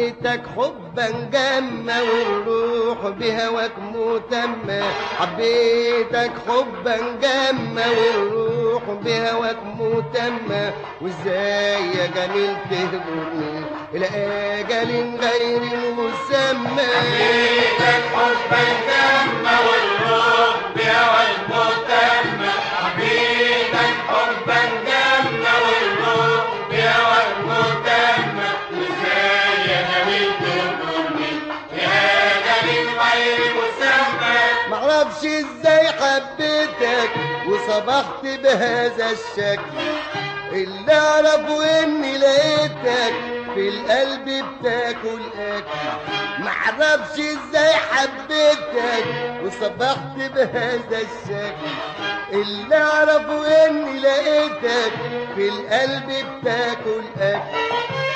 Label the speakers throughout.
Speaker 1: حبيتك حبا جما والروح بهواك متمة حبيتك حبا جما والروح بهواك متمة وازاي يا جميل تهجرني الى اجل غير مسمى
Speaker 2: حبيتك حبا جما والروح بهواك متمة حبيتك حبا جما والروح بهواك متمة وازاي يا جميل تهجرني يا جميل غير مسمى
Speaker 1: معرفش ازاي حبيتك وصبحت بهذا الشكل اللي اعرفه اني لقيتك في القلب بتاكل اكل معرفش ازاي حبيتك وصبحت بهذا الشكل اللي اعرفه اني لقيتك في القلب بتاكل اكل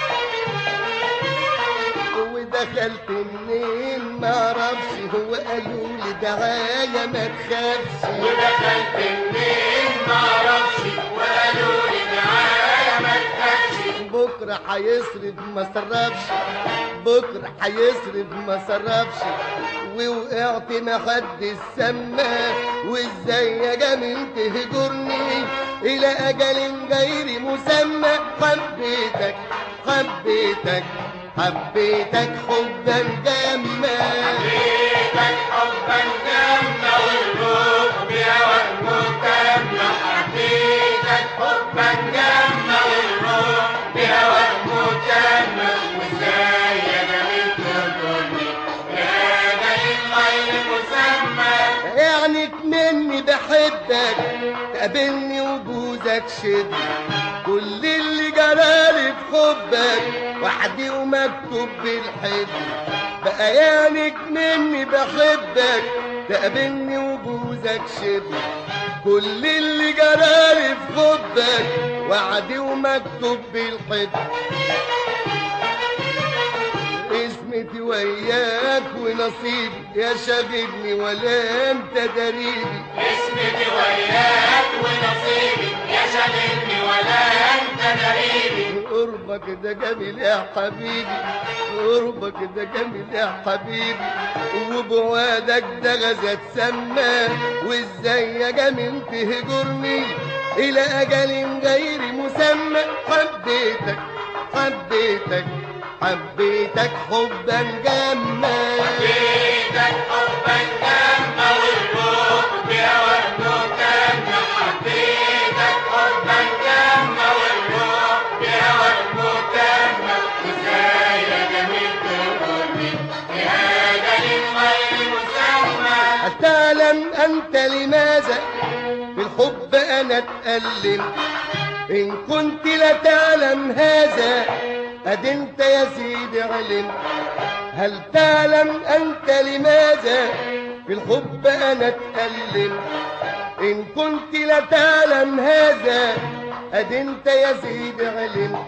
Speaker 1: ودخلت منين ما اعرفش هو قالوا لي دعايه ما تخافش
Speaker 2: ودخلت منين معرفش وقالوا لي معايا ما تخافش
Speaker 1: بكره هيصرف ما صرفش بكره هيصرف ما صرفش ووقعت ما حد سما وازاي يا جميل تهجرني الى اجل غير مسمى حبيتك حبيتك حبيتك حبا جما
Speaker 2: حبيتك حبا جما والروح بهواك متمة حبيتك حبا جما والروح بهواك متمة وازاي يا جميل تهجرني يا جميل غير مسمى
Speaker 1: يعني مني بحبك تقابلني وجوزك شد كل اللي جرالي في حبك وحدي ومكتوب بالحب بقى يعني مني بحبك تقابلني وجوزك شد كل اللي جرالي في حبك وعدي ومكتوب بالحب اسمتي وياك ونصيبي يا شاغلني ولا انت دريبي
Speaker 2: اسمتي وياك ونصيبي يا شاغلني ولا انت دريبي
Speaker 1: قربك ده جميل يا حبيبي قربك ده جميل يا حبيبي وبوادك ده غزة سما وازاي يا جميل تهجرني الى اجل غير مسمى حبيتك حبيتك حبيتك حبا جما
Speaker 2: حبيتك حبا جما والروح بهواك متمة حبيتك حبا جما والروح بهواك متمة وازاي يا جميل تهجرني يا جميل غير مسمى
Speaker 1: أتعلم أنت لماذا في الحب أنا أتألم إن كنت لا تعلم هذا قد أنت يا سيدي علم هل تعلم أنت لماذا في الحب أنا أتألم إن كنت لا تعلم هذا قد أنت يا سيدي علم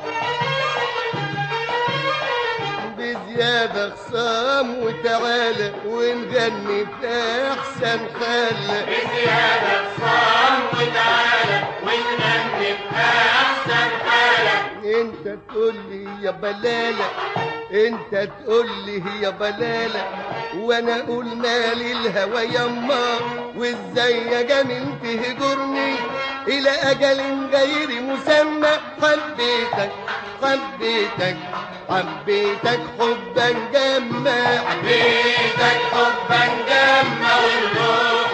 Speaker 1: بزيادة خصام وتعالى ونغني في أحسن حال
Speaker 2: بزيادة صام وتعالى ونغني بأحسن حالة
Speaker 1: انت تقول لي يا بلالة انت تقول لي يا بلالة وانا اقول مالي الهوى يما وازاي يا جميل تهجرني الى اجل غير مسمى حبيتك حبيتك حبيتك حبا جما
Speaker 2: حبيتك حبا جما والروح